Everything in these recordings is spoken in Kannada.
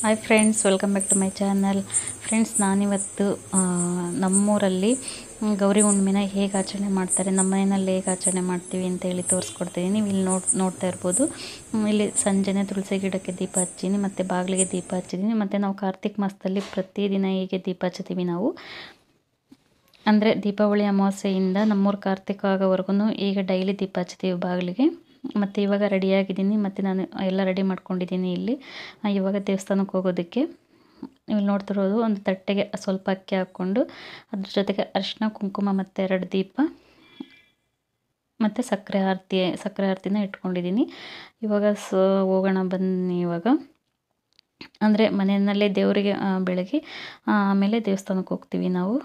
hi friends welcome back to my channel friends ನಾನಿವತ್ತು ಆ, ನಮ್ಮೂರಲ್ಲಿ ಮ್, ಗೌರಿ ಹುಣ್ಣಿಮೆನ ಹೇಗೆ ಆಚರಣೆ ಮಾಡ್ತಾರೆ ನಮ್ಮ ಮನೆಯಲ್ಲಿ ಹೇಗೆ ಆಚರಣೆ ಮಾಡ್ತೀವಿ ಅಂತ ಹೇಳಿ ತೋರಿಸ್ಕೊಡ್ತೀನಿ ನೀವು ಇಲ್ಲಿ ನೋಡ್ ನೋಡ್ತಾ ಇರ್ಬೋದು ಮ್, ಇಲ್ಲಿ ಸಂಜೆನೆ ತುಳಸಿ ಗಿಡಕ್ಕೆ ದೀಪ ಹಚ್ಚೀನಿ ಮತ್ತು ಬಾಗಿಲಿಗೆ ದೀಪ ಹಚ್ಚಿದ್ದೀನಿ ಮತ್ತು ನಾವು ಕಾರ್ತಿಕ್ ಮಾಸದಲ್ಲಿ ಪ್ರತಿದಿನ ಹೀಗೆ ದೀಪ ಹಚ್ತೀವಿ ನಾವು ಅಂದರೆ ದೀಪಾವಳಿ ಅಮಾವಾಸ್ಯೆಯಿಂದ ನಮ್ಮೂರು ಕಾರ್ತಿಕ ಆಗೋವರೆಗೂ ಈಗ ಡೈಲಿ ದೀಪ ಹಚ್ತೀವಿ ಬಾಗಿಲಿಗೆ ಮತ್ತು ಇವಾಗ ರೆಡಿಯಾಗಿದ್ದೀನಿ ಮತ್ತು ನಾನು ಎಲ್ಲ ರೆಡಿ ಮಾಡ್ಕೊಂಡಿದ್ದೀನಿ ಇಲ್ಲಿ ಆ, ಇವಾಗ ದೇವಸ್ಥಾನಕ್ಕೆ ಹೋಗೋದಕ್ಕೆ ನೀವು ಇಲ್ಲಿ ನೋಡ್ತಿರೋದು ಒಂದು ತಟ್ಟೆಗೆ ಸ್ವಲ್ಪ ಅಕ್ಕಿ ಹಾಕ್ಕೊಂಡು ಅದ್ರ ಜೊತೆಗೆ ಅರಿಶಿನ ಕುಂಕುಮ ಮತ್ತು ಎರಡು ದೀಪ ಮತ್ತು ಸಕ್ಕರೆ ಆರತಿ ಸಕ್ಕರೆ ಆರತಿನ ಇಟ್ಕೊಂಡಿದ್ದೀನಿ ಇವಾಗ ಸೊ ಹೋಗೋಣ ಬನ್ನಿ ಇವಾಗ ಅಂದರೆ ಮನೆಯಲ್ಲೇ ದೇವರಿಗೆ ಆ, ಬೆಳಗ್ಗೆ ಆ, ಆಮೇಲೆ ದೇವಸ್ಥಾನಕ್ಕೆ ಹೋಗ್ತೀವಿ ನಾವು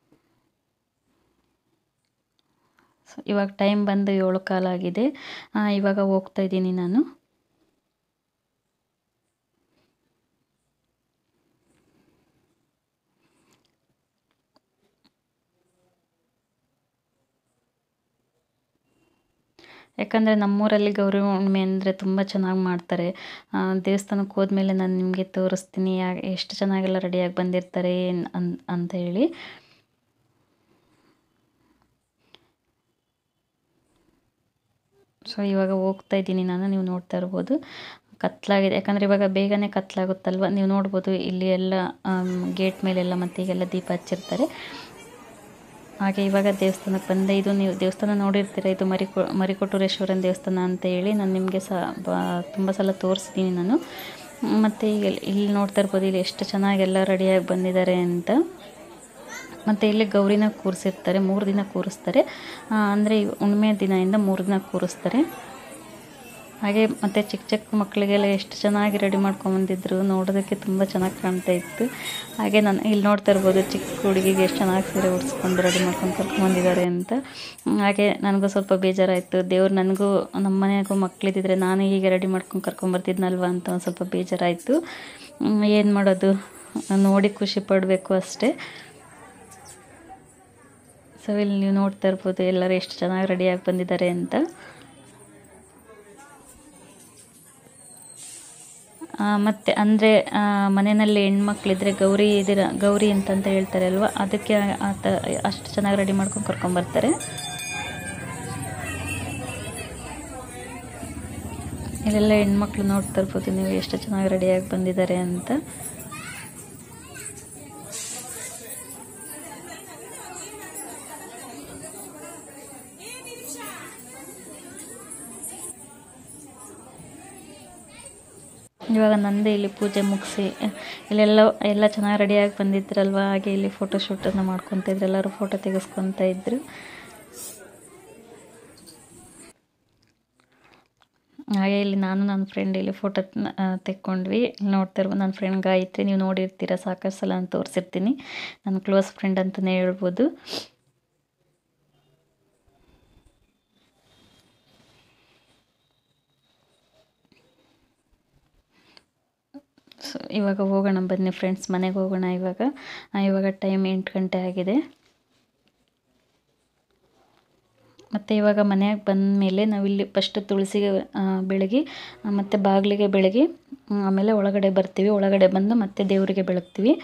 ಸೊ ಇವಾಗ ಟೈಮ್ ಬಂದು ಏಳು ಕಾಲಾಗಿದೆ ಆ, ಇವಾಗ ಹೋಗ್ತಾ ಇದ್ದೀನಿ ನಾನು ಯಾಕಂದರೆ ನಮ್ಮೂರಲ್ಲಿ ಗೌರಿ ಹುಣ್ಣಿಮೆ ಅಂದರೆ ತುಂಬ ಚೆನ್ನಾಗಿ ಮಾಡ್ತಾರೆ ಆ, ದೇವಸ್ಥಾನಕ್ಕೆ ಹೋದ್ಮೇಲೆ ನಾನು ನಿಮಗೆ ತೋರಿಸ್ತೀನಿ ಯಾ ಎಷ್ಟು ಚೆನ್ನಾಗೆಲ್ಲ ರೆಡಿಯಾಗಿ ಬಂದಿರ್ತಾರೆ ಏನ್ ಅನ್ ಅಂತ ಹೇಳಿ ಸೊ ಇವಾಗ ಹೋಗ್ತಾ ಇದ್ದೀನಿ ನಾನು ನೀವು ನೋಡ್ತಾ ಇರ್ಬೋದು ಕತ್ಲಾಗಿದೆ ಯಾಕಂದರೆ ಇವಾಗ ಬೇಗನೆ ಕತ್ಲಾಗುತ್ತಲ್ವ ನೀವು ನೋಡ್ಬೋದು ಇಲ್ಲಿ ಎಲ್ಲ ಗೇಟ್ ಮೇಲೆಲ್ಲ ಮತ್ತು ಈಗೆಲ್ಲ ದೀಪ ಹಚ್ಚಿರ್ತಾರೆ ಹಾಗೆ ಇವಾಗ ದೇವಸ್ಥಾನಕ್ಕೆ ಬಂದೆ ಇದು ನೀವು ದೇವಸ್ಥಾನ ನೋಡಿರ್ತೀರ ಇದು ಮರಿಕೊ ಮರಿಕೊಟ್ಟೂರೇಶ್ವರನ ದೇವಸ್ಥಾನ ಅಂತ ಹೇಳಿ ನಾನು ನಿಮಗೆ ಸಹ ಬ ತುಂಬ ಸಲ ತೋರಿಸಿದ್ದೀನಿ ನಾನು ಮತ್ತು ಈಗ ಇಲ್ಲಿ ನೋಡ್ತಾ ಇರ್ಬೋದು ಇಲ್ಲಿ ಎಷ್ಟು ಚೆನ್ನಾಗೆಲ್ಲ ರೆಡಿಯಾಗಿ ಬಂದಿದ್ದಾರೆ ಅಂತ ಮತ್ತು ಇಲ್ಲಿ ಗೌರಿನ ಕೂರಿಸಿರ್ತಾರೆ ಮೂರು ದಿನ ಕೂರಿಸ್ತಾರೆ ಅಂದರೆ ಹುಣ್ಣಿಮೆ ದಿನದಿಂದ ಮೂರು ದಿನ ಕೂರಿಸ್ತಾರೆ ಹಾಗೆ ಮತ್ತು ಚಿಕ್ಕ ಚಿಕ್ಕ ಮಕ್ಕಳಿಗೆಲ್ಲ ಎಷ್ಟು ಚೆನ್ನಾಗಿ ರೆಡಿ ಮಾಡ್ಕೊಂಬಂದಿದ್ರು ನೋಡೋದಕ್ಕೆ ತುಂಬ ಚೆನ್ನಾಗಿ ಕಾಣ್ತಾ ಇತ್ತು ಹಾಗೆ ನಾನು ಇಲ್ಲಿ ನೋಡ್ತಾ ಇರ್ಬೋದು ಚಿಕ್ಕ ಹುಡುಗಿಗೆ ಎಷ್ಟು ಚೆನ್ನಾಗಿ ಸೀರೆ ಉಡಿಸ್ಕೊಂಡು ರೆಡಿ ಮಾಡ್ಕೊಂಡು ಕರ್ಕೊಂಬಂದಿದ್ದಾರೆ ಅಂತ ಹ್ಮ್, ಹಾಗೆ ನನಗೂ ಸ್ವಲ್ಪ ಬೇಜಾರಾಯಿತು ದೇವ್ರು ನನಗೂ ನಮ್ಮ ಮನೆಯಾಗೂ ಮಕ್ಕಳಿದ್ದಿದ್ರೆ ನಾನು ಹೀಗೆ ರೆಡಿ ಮಾಡ್ಕೊಂಡು ಕರ್ಕೊಂಬರ್ತಿದ್ನಲ್ವ ಅಂತ ಒಂದು ಸ್ವಲ್ಪ ಬೇಜಾರಾಯಿತು ಏನು ಮಾಡೋದು ನೋಡಿ ಖುಷಿ ಪಡಬೇಕು ಅಷ್ಟೇ ಸೊ ಇಲ್ಲಿ ನೀವು ನೋಡ್ತಾ ಇರ್ಬೋದು ಎಲ್ಲರೂ ಎಷ್ಟು ಚೆನ್ನಾಗಿ ರೆಡಿಯಾಗಿ ಬಂದಿದ್ದಾರೆ ಅಂತ ಆ, ಮತ್ತೆ ಅಂದರೆ ಮನೆಯಲ್ಲಿ ಹೆಣ್ಮಕ್ಳಿದ್ರೆ ಗೌರಿ ಇದಿರ ಗೌರಿ ಅಂತಂತ ಹೇಳ್ತಾರೆ ಅಲ್ವಾ ಅದಕ್ಕೆ ಆ ಥರ ಅಷ್ಟು ಚೆನ್ನಾಗಿ ರೆಡಿ ಮಾಡ್ಕೊಂಡು ಕರ್ಕೊಂಬರ್ತಾರೆ ಇಲ್ಲೆಲ್ಲ ಹೆಣ್ಮಕ್ಳು ನೋಡ್ತಾ ಇರ್ಬೋದು ನೀವು ಎಷ್ಟು ಚೆನ್ನಾಗಿ ರೆಡಿಯಾಗಿ ಬಂದಿದ್ದಾರೆ ಅಂತ ಇವಾಗ ನಂದು ಇಲ್ಲಿ ಪೂಜೆ ಮುಗಿಸಿ ಇಲ್ಲೆಲ್ಲ ಎಲ್ಲ ಚೆನ್ನಾಗಿ ರೆಡಿಯಾಗಿ ಬಂದಿದ್ರಲ್ವ ಹಾಗೆ ಇಲ್ಲಿ ಫೋಟೋ ಶೂಟನ್ನು ಮಾಡ್ಕೊತಾ ಇದ್ರು ಎಲ್ಲರೂ ಫೋಟೋ ತೆಗೆಸ್ಕೊತಾ ಇದ್ರು ಹಾಗೆ ಇಲ್ಲಿ ನಾನು ನನ್ನ ಫ್ರೆಂಡ್ ಇಲ್ಲಿ ಫೋಟೋ ತೆಕ್ಕೊಂಡ್ವಿ ಇಲ್ಲಿ ನೋಡ್ತಾ ಇರ್ಬೋದು ನನ್ನ ಫ್ರೆಂಡ್ ಗಾಯತ್ರಿ ನೀವು ನೋಡಿರ್ತೀರ ಸಾಕಷ್ಟು ಸಲ ನಾನು ತೋರಿಸಿರ್ತೀನಿ ನನ್ನ ಕ್ಲೋಸ್ ಫ್ರೆಂಡ್ ಅಂತಲೇ ಹೇಳ್ಬೋದು ಸೊ ಇವಾಗ ಹೋಗೋಣ ಬನ್ನಿ ಫ್ರೆಂಡ್ಸ್ ಮನೆಗೆ ಹೋಗೋಣ ಇವಾಗ ಆ, ಇವಾಗ ಟೈಮ್ ಎಂಟು ಗಂಟೆ ಆಗಿದೆ ಮತ್ತು ಇವಾಗ ಮನೆಗೆ ಬಂದ ಮೇಲೆ ನಾವಿಲ್ಲಿ ಫಸ್ಟ್ ತುಳಸಿಗೆ ಆ, ಬೆಳಗಿ ಆ, ಮತ್ತು ಬಾಗಿಲಿಗೆ ಬೆಳಗಿ ಆ, ಆಮೇಲೆ ಒಳಗಡೆ ಬರ್ತೀವಿ ಒಳಗಡೆ ಬಂದು ಮತ್ತೆ ದೇವರಿಗೆ ಬೆಳಗ್ತೀವಿ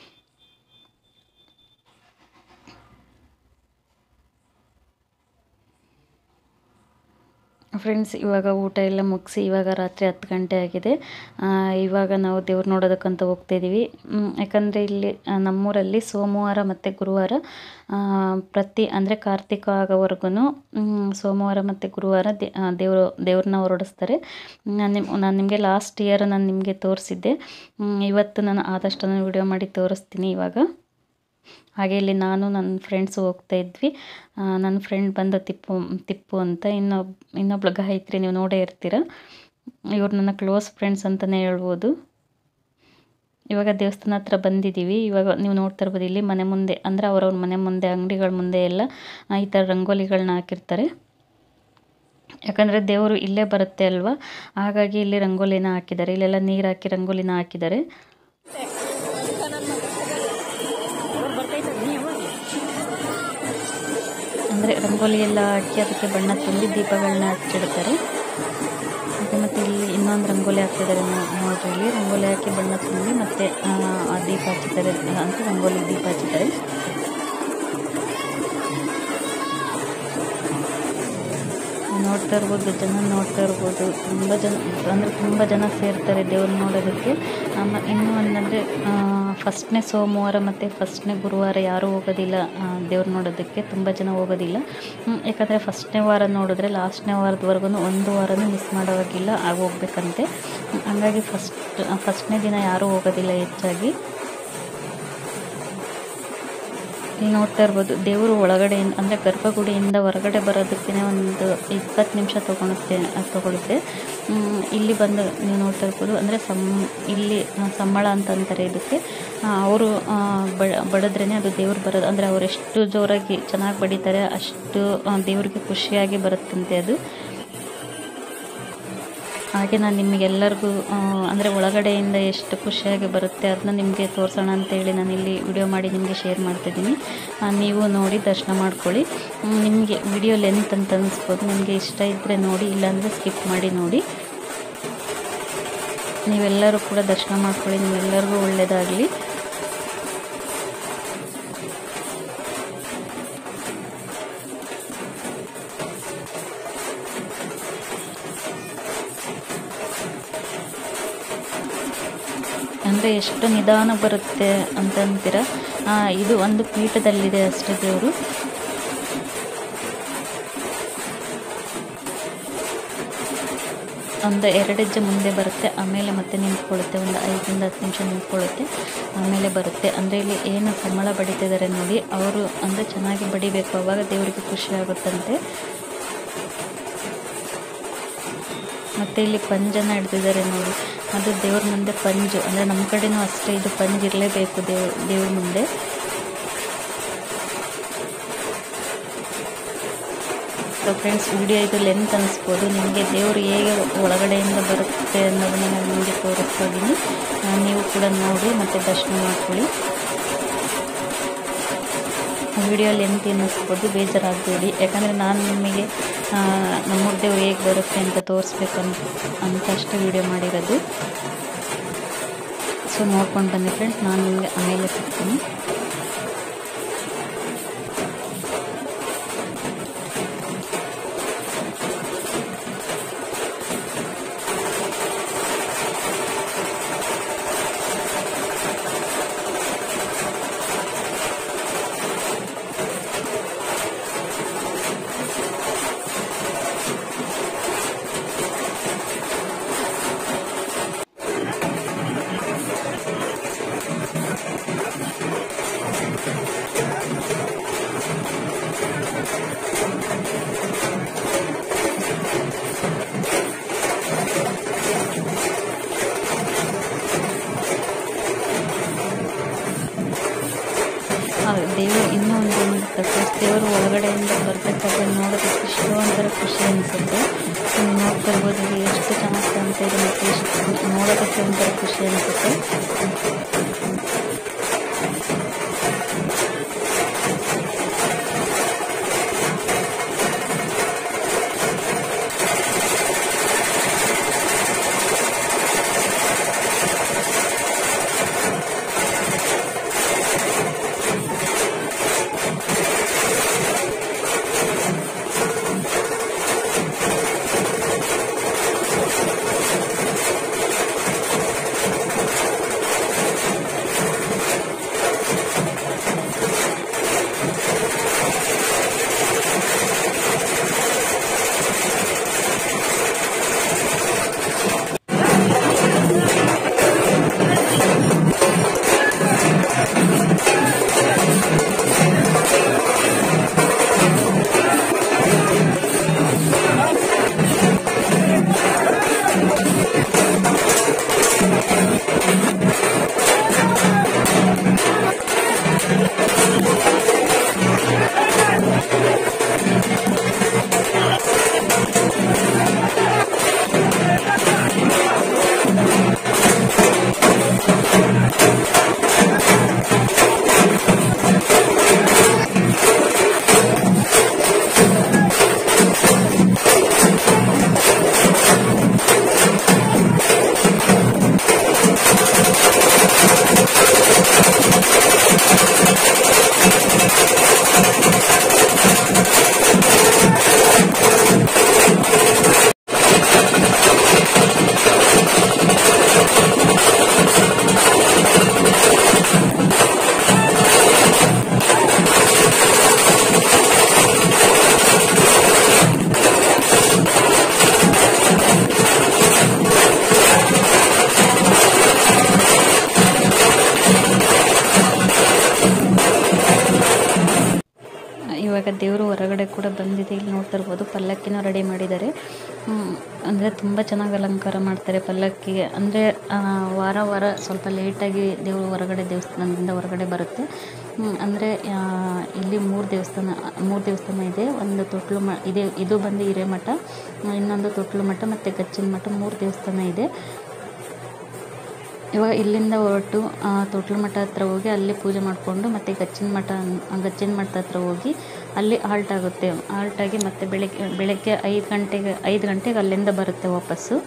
ಫ್ರೆಂಡ್ಸ್ ಇವಾಗ ಊಟ ಎಲ್ಲ ಮುಗಿಸಿ ಇವಾಗ ರಾತ್ರಿ ಹತ್ತು ಗಂಟೆ ಆಗಿದೆ ಆ, ಇವಾಗ ನಾವು ದೇವ್ರು ನೋಡೋದಕ್ಕಂತ ಹೋಗ್ತಾ ಇದ್ದೀವಿ ಮ್, ಯಾಕಂದರೆ ಇಲ್ಲಿ ಆ, ನಮ್ಮೂರಲ್ಲಿ ಸೋಮವಾರ ಮತ್ತು ಗುರುವಾರ ಆ, ಪ್ರತಿ ಅಂದರೆ ಕಾರ್ತಿಕ ಆಗೋವರೆಗೂ ಸೋಮವಾರ ಮತ್ತು ಗುರುವಾರ ದೇ ಆ, ದೇವರು ದೇವ್ರನ್ನ ಹೊರಡಿಸ್ತಾರೆ ನಾನು ನಿಮ್ಮ ನಾನು ನಿಮಗೆ ಲಾಸ್ಟ್ ಇಯರ್ ನಾನು ನಿಮಗೆ ತೋರಿಸಿದ್ದೆ ಮ್, ಇವತ್ತು ನಾನು ಆದಷ್ಟು ನಾನು ವಿಡಿಯೋ ಮಾಡಿ ತೋರಿಸ್ತೀನಿ ಇವಾಗ ಹಾಗೆ ಇಲ್ಲಿ ನಾನು ನನ್ನ ಫ್ರೆಂಡ್ಸು ಹೋಗ್ತಾ ಇದ್ವಿ ಆ, ನನ್ನ ಫ್ರೆಂಡ್ ಬಂದು ತಿಪ್ಪು ತಿಪ್ಪು ಅಂತ ಇನ್ನೊಬ್ ಇನ್ನೊಬ್ಳು ಗಾಯತ್ರಿ ನೀವು ನೋಡೇ ಇರ್ತೀರ ಇವ್ರು ನನ್ನ ಕ್ಲೋಸ್ ಫ್ರೆಂಡ್ಸ್ ಅಂತಲೇ ಹೇಳ್ಬೋದು ಇವಾಗ ದೇವಸ್ಥಾನ ಹತ್ರ ಬಂದಿದ್ದೀವಿ ಇವಾಗ ನೀವು ನೋಡ್ತಾ ಇರ್ಬೋದು ಇಲ್ಲಿ ಮನೆ ಮುಂದೆ ಅಂದರೆ ಅವ್ರವ್ರ ಮನೆ ಮುಂದೆ ಅಂಗಡಿಗಳ ಮುಂದೆ ಎಲ್ಲ ಆ, ಈ ಥರ ರಂಗೋಲಿಗಳನ್ನ ಹಾಕಿರ್ತಾರೆ ಯಾಕಂದರೆ ದೇವರು ಇಲ್ಲೇ ಬರುತ್ತೆ ಅಲ್ವಾ ಹಾಗಾಗಿ ಇಲ್ಲಿ ರಂಗೋಲಿನ ಹಾಕಿದ್ದಾರೆ ಇಲ್ಲೆಲ್ಲ ನೀರು ಹಾಕಿ ರಂಗೋಲಿನ ಹಾಕಿದ್ದಾರೆ ಅಂದರೆ ರಂಗೋಲಿ ಎಲ್ಲ ಹಾಕಿ ಅದಕ್ಕೆ ಬಣ್ಣ ತುಂಬಿ ದೀಪಗಳನ್ನ ಹಚ್ಚಿಡ್ತಾರೆ ಹಾಗೆ ಮತ್ತು ಇಲ್ಲಿ ಇನ್ನೊಂದು ರಂಗೋಲಿ ಹಾಕ್ತಿದ್ದಾರೆ ನೋ- ನೋಡ್ರಿ ಇಲ್ಲಿ ರಂಗೋಲಿ ಹಾಕಿ ಬಣ್ಣ ತುಂಬಿ ಮತ್ತು ಆ ದೀಪ ಹಚ್ಚಿದ್ದಾರೆ ಅಂತ ರಂಗೋಲಿ ದೀಪ ಹಚ್ಚಿದ್ದಾರೆ ನೋಡ್ತಾ ಇರ್ಬೋದು ಜನ ನೋಡ್ತಾ ಇರ್ಬೋದು ತುಂಬ ಜನ ಅಂದರೆ ತುಂಬ ಜನ ಸೇರ್ತಾರೆ ದೇವ್ರನ್ನ ನೋಡೋದಕ್ಕೆ ಆಮ ಇನ್ನೂ ಒಂದಂದರೆ ಫಸ್ಟ್ನೇ ಸೋಮವಾರ ಮತ್ತು ಫಸ್ಟ್ನೇ ಗುರುವಾರ ಯಾರೂ ಹೋಗೋದಿಲ್ಲ ದೇವ್ರು ನೋಡೋದಕ್ಕೆ ತುಂಬ ಜನ ಹೋಗೋದಿಲ್ಲ ಹ್ಮ್, ಯಾಕಂದರೆ ಫಸ್ಟ್ನೇ ವಾರ ನೋಡಿದ್ರೆ ಲಾಸ್ಟ್ನೇ ವಾರದವರೆಗೂ ಒಂದು ವಾರನೂ ಮಿಸ್ ಮಾಡೋವಾಗಿಲ್ಲ ಆಗ ಹೋಗ್ಬೇಕಂತೆ ಹ್ಮ್, ಹಂಗಾಗಿ ಫಸ್ಟ್ ಫಸ್ಟ್ನೇ ದಿನ ಯಾರೂ ಹೋಗೋದಿಲ್ಲ ಹೆಚ್ಚಾಗಿ ಇಲ್ಲಿ ನೋಡ್ತಾ ಇರ್ಬೋದು ದೇವರು ಒಳಗಡೆಯಿಂದ ಅಂದರೆ ಗರ್ಭಗುಡಿಯಿಂದ ಹೊರಗಡೆ ಬರೋದಕ್ಕೆ ಒಂದು ಇಪ್ಪತ್ತು ನಿಮಿಷ ತೊಗೊಳುತ್ತೆ ತೊಗೊಳುತ್ತೆ ಹ್ಮ್, ಇಲ್ಲಿ ಬಂದು ನೀವು ನೋಡ್ತಾ ಇರ್ಬೋದು ಅಂದರೆ ಸಮ್ ಇಲ್ಲಿ ಆ, ಸಂಬಳ ಅಂತ ಅಂತಾರೆ ಇದಕ್ಕೆ ಅವರು ಬಡಿದ್ರೇ ಅದು ದೇವ್ರು ಬರೋದು ಅಂದರೆ ಅವ್ರು ಎಷ್ಟು ಜೋರಾಗಿ ಚೆನ್ನಾಗಿ ಬಡಿತಾರೆ ಅಷ್ಟು ಆ, ದೇವ್ರಿಗೆ ಖುಷಿಯಾಗಿ ಬರುತ್ತಂತೆ ಅದು ಹಾಗೆ ನಾನು ನಿಮಗೆಲ್ಲರಿಗೂ ಅಂದರೆ ಒಳಗಡೆಯಿಂದ ಎಷ್ಟು ಖುಷಿಯಾಗಿ ಬರುತ್ತೆ ಅದನ್ನ ನಿಮಗೆ ತೋರಿಸೋಣ ಅಂತೇಳಿ ನಾನು ಇಲ್ಲಿ ವಿಡಿಯೋ ಮಾಡಿ ನಿಮಗೆ ಶೇರ್ ಮಾಡ್ತಿದ್ದೀನಿ ಆ, ನೀವು ನೋಡಿ ದರ್ಶನ ಮಾಡ್ಕೊಳ್ಳಿ ಹ್ಮ್, ನಿಮಗೆ ವಿಡಿಯೋ ಲೆಂತ್ ಅಂತ ಅನಿಸ್ಬೋದು ನಿಮಗೆ ಇಷ್ಟ ಇದ್ದರೆ ನೋಡಿ ಇಲ್ಲಾಂದರೆ ಸ್ಕಿಪ್ ಮಾಡಿ ನೋಡಿ ನೀವೆಲ್ಲರೂ ಕೂಡ ದರ್ಶನ ಮಾಡ್ಕೊಳ್ಳಿ ನಿಮ್ಮೆಲ್ಲರಿಗೂ ಒಳ್ಳೆಯದಾಗಲಿ ಅಂದರೆ ಎಷ್ಟು ನಿಧಾನ ಬರುತ್ತೆ ಅಂತ ಅಂತೀರ ಆ, ಇದು ಒಂದು ಪೀಠದಲ್ಲಿದೆ ಅಷ್ಟೇ ದೇವರು ಒಂದು ಎರಡು ಹೆಜ್ಜೆ ಮುಂದೆ ಬರುತ್ತೆ ಆಮೇಲೆ ಮತ್ತೆ ನಿಂತ್ಕೊಳ್ಳುತ್ತೆ ಒಂದು ಐದರಿಂದ ಹತ್ತು ನಿಮಿಷ ನಿಂತ್ಕೊಳ್ಳುತ್ತೆ ಆಮೇಲೆ ಬರುತ್ತೆ ಅಂದರೆ ಇಲ್ಲಿ ಏನು ಸಂಬಳ ಬಡಿತಿದ್ದಾರೆ ನೋಡಿ ಅವರು ಅಂದರೆ ಚೆನ್ನಾಗಿ ಬಡಿಬೇಕು ಅವಾಗ ದೇವರಿಗೆ ಖುಷಿ ಆಗುತ್ತಂತೆ ಮತ್ತು ಇಲ್ಲಿ ಪಂಜನ್ನು ಹಿಡ್ದಿದ್ದಾರೆ ನೋಡಿ ಅದು ದೇವ್ರ ಮುಂದೆ ಪಂಜು ಅಂದರೆ ನಮ್ಮ ಕಡೆನೂ ಅಷ್ಟೇ ಇದು ಪಂಜ್ ಇರಲೇಬೇಕು ದೇವ್ ದೇವ್ರ ಮುಂದೆ ಸೊ ಫ್ರೆಂಡ್ಸ್ ವಿಡಿಯೋ ಇದು ಲೆಂತ್ ಅನಿಸ್ಬೋದು ನಿಮಗೆ ದೇವರು ಹೇಗೆ ಒಳಗಡೆಯಿಂದ ಬರುತ್ತೆ ಅನ್ನೋದನ್ನ ನಾನು ನಿಮಗೆ ತೋರಿಸ್ತಾ ಇದ್ದೀನಿ ಆ, ನೀವು ಕೂಡ ನೋಡಿ ಮತ್ತು ದರ್ಶನ ಮಾಡ್ಕೊಳ್ಳಿ ವಿಡಿಯೋ ಲೆಂತ್ ಅನ್ನಿಸ್ಬೋದು ಬೇಜಾರಾಗಬೇಡಿ ಯಾಕಂದರೆ ನಾನು ನಿಮಗೆ ಆ, ನಮ್ಮೂರ ದೇವ್ರು ಹೇಗೆ ಬರುತ್ತೆ ಅಂತ ತೋರಿಸ್ಬೇಕಂತ ಅಂತ ಅಷ್ಟೇ ವಿಡಿಯೋ ಮಾಡಿರೋದು ಸೊ ನೋಡ್ಕೊಂಡು ಬನ್ನಿ ಫ್ರೆಂಡ್ಸ್ ನಾನು ನಿಮಗೆ ಆಮೇಲೆ ಸಿಗ್ತೀನಿ ಆ ದೇವರು ಇನ್ನೂ ಒಂದು ಏನಿರುತ್ತೆ ದೇವರು ಒಳಗಡೆಯಿಂದ ಬರಬೇಕಾದ್ರೆ ನೋಡೋದಕ್ಕೆ ಎಷ್ಟೋ ಒಂಥರ ಖುಷಿ ಅನಿಸುತ್ತೆ ನೀವು ನೋಡ್ತಾ ಇರ್ಬೋದು ಇಲ್ಲಿ ಎಷ್ಟು ಚೆನ್ನಾಗಿ ಕಾಣ್ತಾ ಇದೆ ಮತ್ತು ಎಷ್ಟು ನೋಡೋದಕ್ಕೆ ಒಂಥರ ಖುಷಿ ಅನಿಸುತ್ತೆ ತುಂಬ ಚೆನ್ನಾಗಿ ಅಲಂಕಾರ ಮಾಡ್ತಾರೆ ಪಲ್ಲಕ್ಕಿಗೆ ಅಂದರೆ ವಾರ ವಾರ ಸ್ವಲ್ಪ ಲೇಟಾಗಿ ದೇವರು ಹೊರಗಡೆ ದೇವಸ್ಥಾನದಿಂದ ಹೊರಗಡೆ ಬರುತ್ತೆ ಅಂದರೆ ಇಲ್ಲಿ ಮೂರು ದೇವಸ್ಥಾನ ಮೂರು ದೇವಸ್ಥಾನ ಇದೆ ಒಂದು ತೊಟ್ಲು ಮ ಇದೆ ಇದು ಬಂದು ಹಿರೇಮಠ ಇನ್ನೊಂದು ತೊಟ್ಲು ಮಠ ಮತ್ತು ಗಚ್ಚಿನ ಮಠ ಮೂರು ದೇವಸ್ಥಾನ ಇದೆ ಇವಾಗ ಇಲ್ಲಿಂದ ಹೊರಟು ತೊಟ್ಲು ಮಠ ಹತ್ರ ಹೋಗಿ ಅಲ್ಲಿ ಪೂಜೆ ಮಾಡಿಕೊಂಡು ಮತ್ತು ಗಚ್ಚಿನ ಮಠ ಗಚ್ಚಿನ ಮಠದ ಹತ್ರ ಹೋಗಿ ಅಲ್ಲಿ ಹಾಲ್ಟ್ ಆಗುತ್ತೆ ಹಾಲ್ಟ್ ಆಗಿ ಮತ್ತು ಬೆಳಗ್ಗೆ ಬೆಳಗ್ಗೆ ಐದು ಗಂಟೆಗೆ ಐದು ಗಂಟೆಗೆ ಅಲ್ಲಿಂದ ಬರುತ್ತೆ ವಾಪಸ್ಸು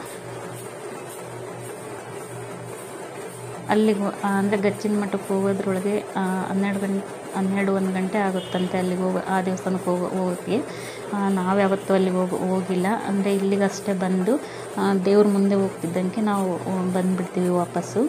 ಅಲ್ಲಿಗೆ ಅಂದರೆ ಗಚ್ಚಿನ ಮಠಕ್ಕೆ ಹೋಗೋದ್ರೊಳಗೆ ಹನ್ನೆರಡು ಗಂಟೆ ಹನ್ನೆರಡು ಒಂದು ಗಂಟೆ ಆಗುತ್ತಂತೆ ಅಲ್ಲಿಗೆ ಹೋಗೋ ಆ ದೇವಸ್ಥಾನಕ್ಕೆ ಹೋಗೋ ಹೋಗೋಕ್ಕೆ ನಾವು ಯಾವತ್ತೂ ಅಲ್ಲಿಗೆ ಹೋಗಿ ಹೋಗಿಲ್ಲ ಅಂದರೆ ಇಲ್ಲಿಗಷ್ಟೇ ಬಂದು ದೇವ್ರ ಮುಂದೆ ಹೋಗ್ತಿದ್ದಂಗೆ ನಾವು ಬಂದುಬಿಡ್ತೀವಿ ವಾಪಸ್ಸು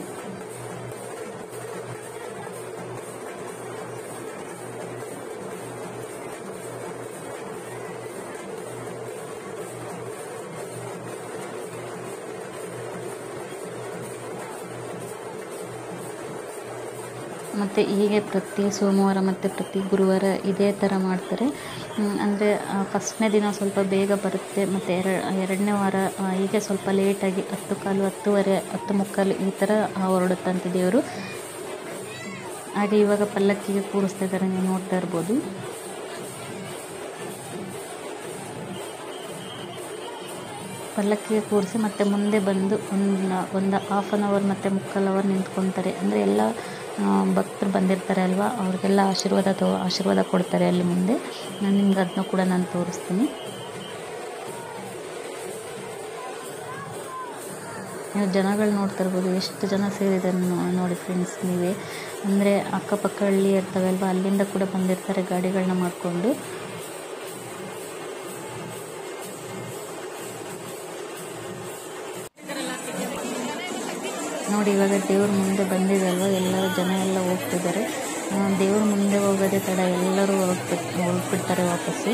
ಮತ್ತು ಹೀಗೆ ಪ್ರತಿ ಸೋಮವಾರ ಮತ್ತು ಪ್ರತಿ ಗುರುವಾರ ಇದೇ ಥರ ಮಾಡ್ತಾರೆ ಅಂದರೆ ಫಸ್ಟ್ನೇ ದಿನ ಸ್ವಲ್ಪ ಬೇಗ ಬರುತ್ತೆ ಮತ್ತು ಎರ ಎರಡನೇ ವಾರ ಹೀಗೆ ಸ್ವಲ್ಪ ಲೇಟಾಗಿ ಹತ್ತು ಕಾಲು ಹತ್ತುವರೆ ಹತ್ತು ಮುಕ್ಕಾಲು ಈ ಥರ ಹೊರಡುತ್ತಂತೆ ದೇವರು ಹಾಗೆ ಇವಾಗ ಪಲ್ಲಕ್ಕಿಗೆ ಕೂರಿಸ್ತಾ ಇದ್ದಾರೆ ನೀವು ನೋಡ್ತಾ ಇರ್ಬೋದು ಪಲ್ಲಕ್ಕಿಗೆ ಕೂರಿಸಿ ಮತ್ತೆ ಮುಂದೆ ಬಂದು ಒಂದು ಒಂದು ಹಾಫ್ ಆನ್ ಅವರ್ ಮತ್ತು ಮುಕ್ಕಾಲು ಅವರ್ ನಿಂತ್ಕೊತಾರೆ ಅಂದರೆ ಎಲ್ಲ ಭಕ್ತರು ಬಂದಿರ್ತಾರೆ ಅಲ್ವಾ ಅವ್ರಿಗೆಲ್ಲ ಆಶೀರ್ವಾದ ತಗೋ ಆಶೀರ್ವಾದ ಕೊಡ್ತಾರೆ ಅಲ್ಲಿ ಮುಂದೆ ನಾನು ನಿಮ್ಗೆ ಅದನ್ನ ಕೂಡ ನಾನು ತೋರಿಸ್ತೀನಿ ನೀವು ಜನಗಳು ನೋಡ್ತಾ ಇರ್ಬೋದು ಎಷ್ಟು ಜನ ಸೇರಿದ್ದಾರೆ ನೋಡಿ ಫ್ರೆಂಡ್ಸ್ ನೀವೇ ಅಂದರೆ ಅಕ್ಕಪಕ್ಕ ಹಳ್ಳಿ ಇರ್ತವೆ ಅಲ್ವಾ ಅಲ್ಲಿಂದ ಕೂಡ ಬಂದಿರ್ತಾರೆ ಗಾಡಿಗಳನ್ನ ಮಾಡಿಕೊಂಡು ನೋಡಿ ಇವಾಗ ದೇವ್ರ ಮುಂದೆ ಬಂದಿದೆ ಅಲ್ವಾ ಎಲ್ಲರೂ ಜನ ಎಲ್ಲ ಹೋಗ್ತಿದ್ದಾರೆ ದೇವ್ರ ಮುಂದೆ ಹೋಗೋದೇ ತಡ ಎಲ್ಲರೂ ಹೊರಟ್ಬಿಟ್ಟು ಹೊರಟ್ಬಿಡ್ತಾರೆ ವಾಪಸ್ಸು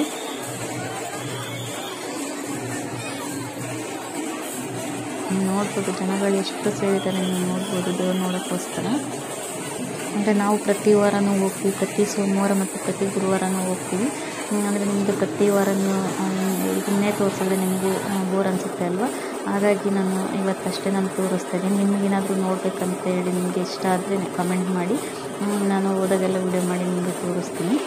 ನೋಡ್ಬೋದು ಜನಗಳು ಎಷ್ಟು ಸೇರಿದ್ದಾರೆ ನೀವು ನೋಡ್ಬೋದು ದೇವ್ರು ನೋಡೋಕ್ಕೋಸ್ಕರ ಅಂದರೆ ನಾವು ಪ್ರತಿ ವಾರನೂ ಹೋಗ್ತೀವಿ ಪ್ರತಿ ಸೋಮವಾರ ಮತ್ತು ಪ್ರತಿ ಗುರುವಾರನೂ ಹೋಗ್ತೀವಿ ಅಂದರೆ ನಿಮಗೆ ಪ್ರತಿ ವಾರ ನೀವು ಇದನ್ನೇ ತೋರಿಸಿದ್ರೆ ನಿಮಗೂ ಬೋರ್ ಅನಿಸುತ್ತೆ ಅಲ್ವಾ ಹಾಗಾಗಿ ನಾನು ಇವತ್ತಷ್ಟೇ ನಾನು ತೋರಿಸ್ತಾ ಇದ್ದೀನಿ ನಿಮಗೇನಾದರೂ ನೋಡಬೇಕಂತ ಹೇಳಿ ನಿಮಗೆ ಇಷ್ಟ ಆದರೆ ಕಮೆಂಟ್ ಮಾಡಿ ನಾನು ಹೋದಾಗೆಲ್ಲ ವಿಡಿಯೋ ಮಾಡಿ ನಿಮಗೆ ತೋರಿಸ್ತೀನಿ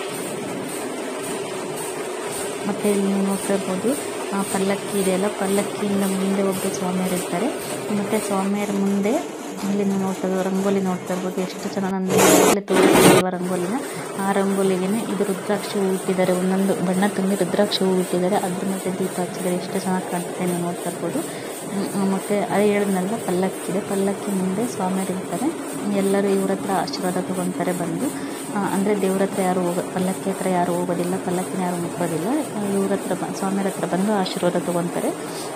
ಮತ್ತು ಇಲ್ಲಿ ನೀವು ನೋಡ್ತಾ ಇರ್ಬೋದು ಪಲ್ಲಕ್ಕಿ ಇದೆಯಲ್ಲ ಪಲ್ಲಕ್ಕಿಯಿಂದ ಮುಂದೆ ಒಬ್ಬರು ಸ್ವಾಮಿಯರು ಇರ್ತಾರೆ ಮತ್ತು ಸ್ವಾಮಿಯರ ಮುಂದೆ ಇಲ್ಲಿ ನೀವು ನೋಡ್ತಾ ಇರ್ಬೋದು ರಂಗೋಲಿ ನೋಡ್ತಾ ಇರ್ಬೋದು ಎಷ್ಟು ಚೆನ್ನಾಗಿ ನಾನು ಈಗಲೇ ತೋರಿಸಿಲ್ವ ರಂಗೋಲಿನ ಆ ರಂಗೋಲಿಗೆ ಇದು ರುದ್ರಾಕ್ಷಿ ಹೂ ಇಟ್ಟಿದ್ದಾರೆ ಒಂದೊಂದು ಬಣ್ಣ ತುಂಬಿ ರುದ್ರಾಕ್ಷಿ ಹೂ ಇಟ್ಟಿದ್ದಾರೆ ಅದ್ರ ಮತ್ತು ದೀಪ ಹಚ್ಚಿದ್ದಾರೆ ಎಷ್ಟು ಚೆನ್ನಾಗಿ ಕಾಣ್ತದೆ ನೀವು ನೋಡ್ತಾ ಇರ್ಬೋದು ಮತ್ತು ಅದೇ ಹೇಳಿದ್ನಲ್ವ ಪಲ್ಲಕ್ಕಿದೆ ಪಲ್ಲಕ್ಕಿ ಮುಂದೆ ಸ್ವಾಮಿಯರು ಇರ್ತಾರೆ ಎಲ್ಲರೂ ಇವ್ರ ಹತ್ರ ಆಶೀರ್ವಾದ ತೊಗೊತಾರೆ ಬಂದು ಅಂದರೆ ದೇವ್ರ ಹತ್ರ ಯಾರು ಹೋಗೋ ಪಲ್ಲಕ್ಕಿ ಹತ್ರ ಯಾರು ಹೋಗೋದಿಲ್ಲ ಪಲ್ಲಕ್ಕಿನ ಯಾರು ಮುಟ್ಟೋದಿಲ್ಲ ಇವ್ರ ಹತ್ರ ಬ ಸ್ವಾಮಿಯರ ಹತ್ರ ಬಂದು ಆಶೀರ್ವಾದ ತೊಗೊತಾರೆ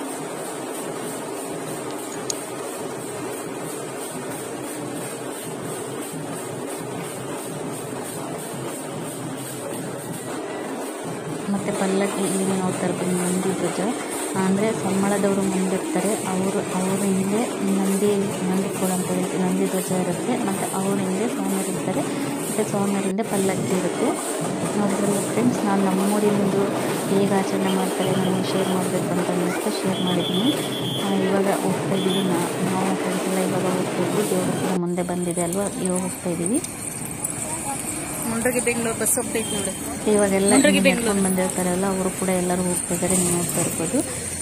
ಮತ್ತು ಪಲ್ಲಕ್ಕಿ ಇಲ್ಲಿ ನೋಡ್ತಾ ಇರ್ಬೋದು ನಂದಿ ಧ್ವಜ ಅಂದರೆ ಸಂಬಳದವರು ಮುಂದಿರ್ತಾರೆ ಅವರು ಅವ್ರ ಹಿಂದೆ ನಂದಿ ನಂದಿ ಕೋಲ ಅಂತ ಹೇಳ್ತೀವಿ ನಂದಿ ಧ್ವಜ ಇರುತ್ತೆ ಮತ್ತು ಅವ್ರ ಹಿಂದೆ ಸ್ವಾಮಿಯರು ಇರ್ತಾರೆ ಮತ್ತು ಸ್ವಾಮಿಯರ ಹಿಂದೆ ಪಲ್ಲಕ್ಕಿ ಇರುತ್ತೆ ನೋಡಿದ್ರಲ್ಲ ಫ್ರೆಂಡ್ಸ್ ನಾನು ನಮ್ಮೂರಿನದು ಹೇಗೆ ಆಚರಣೆ ಮಾಡ್ತಾರೆ ನಾನು ಶೇರ್ ಮಾಡಬೇಕು ಅಂತ ಅನ್ನಿಸ್ತು ಶೇರ್ ಮಾಡಿದ್ದೀನಿ ಇವಾಗ ಹೋಗ್ತಾ ಇದ್ದೀವಿ ನಾವು ಫ್ರೆಂಡ್ಸ್ ಎಲ್ಲ ಇವಾಗ ಹೋಗ್ತಾ ಇದ್ವಿ ದೇವ್ರ ಕೂಡ ಮುಂದೆ ಬಂದಿದೆ ಅಲ್ವಾ ಇವಾಗ ಹೋಗ್ತಾ ಇದ್ದೀವಿ ಮುಂಡ್ರಿಗೆ ಬೆಂಗಳೂರು ಬಸ್ ಹೋಗ್ತೈತಿ ನೋಡಿ ಇವಾಗೆಲ್ಲ ನಡ್ಕೊಂಡು ಬಂದಿರ್ತಾರಲ್ಲ ಅವರು ಕೂಡ ಎಲ್ಲರೂ ಹೋಗ್ತಿದ್ದಾರೆ ನೀವು ನೋಡ್ತಾ ಇರ್ಬೋದು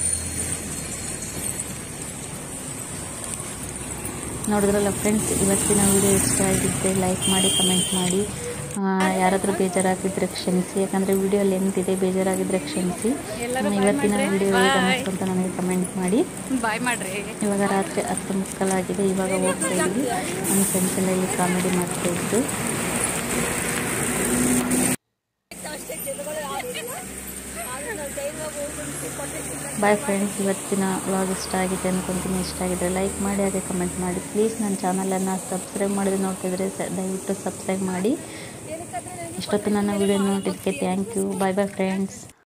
ನೋಡಿದ್ರಲ್ಲ ಫ್ರೆಂಡ್ಸ್ ಇವತ್ತಿನ ವಿಡಿಯೋ ಇಷ್ಟ ಆಗಿದ್ದರೆ ಲೈಕ್ ಮಾಡಿ ಕಮೆಂಟ್ ಮಾಡಿ ಯಾರಾದರೂ ಬೇಜಾರಾಗಿದ್ದರೆ ಕ್ಷಮಿಸಿ ಯಾಕಂದರೆ ವಿಡಿಯೋ ಲೆಂತ್ ಇದೆ ಬೇಜಾರಾಗಿದ್ದರೆ ಕ್ಷಮಿಸಿ ಇವತ್ತಿನ ವಿಡಿಯೋ ಹೇಗೆ ಅನ್ನಿಸ್ತು ಅಂತ ನನಗೆ ಕಮೆಂಟ್ ಮಾಡಿ ಬಾಯ್ ಮಾಡ್ರಿ ಇವಾಗ ರಾತ್ರಿ ಹತ್ತು ಮುಕ್ಕಲಾಗಿದೆ ಇವಾಗ ಹೋಗ್ತಾ ಇದ್ದೀವಿ ನಮ್ಮ ಫ್ರೆಂಡ್ಸ್ ಎಲ್ಲ ಇಲ್ಲಿ ಕಾಮಿಡಿ ಮಾಡ್ತಾ ಇದ್ದು ಬಾಯ್ ಫ್ರೆಂಡ್ಸ್ ಇವತ್ತಿನ ವ್ಲಾಗ್ ಇಷ್ಟ ಆಗಿದೆ ಅನ್ಕೊಂತೀನಿ ಇಷ್ಟ ಆಗಿದ್ರೆ ಲೈಕ್ ಮಾಡಿ ಹಾಗೆ ಕಮೆಂಟ್ ಮಾಡಿ ಪ್ಲೀಸ್ ನನ್ನ ಚಾನಲನ್ನು ಸಬ್ಸ್ಕ್ರೈಬ್ ಮಾಡಿದ್ರೆ ನೋಡ್ತಿದ್ರೆ ಸ ದಯವಿಟ್ಟು ಸಬ್ಸ್ಕ್ರೈಬ್ ಮಾಡಿ ಇಷ್ಟೊತ್ತು ನನ್ನ ವಿಡಿಯೋ ನೋಡಿದ್ದಕ್ಕೆ thank you bye bye friends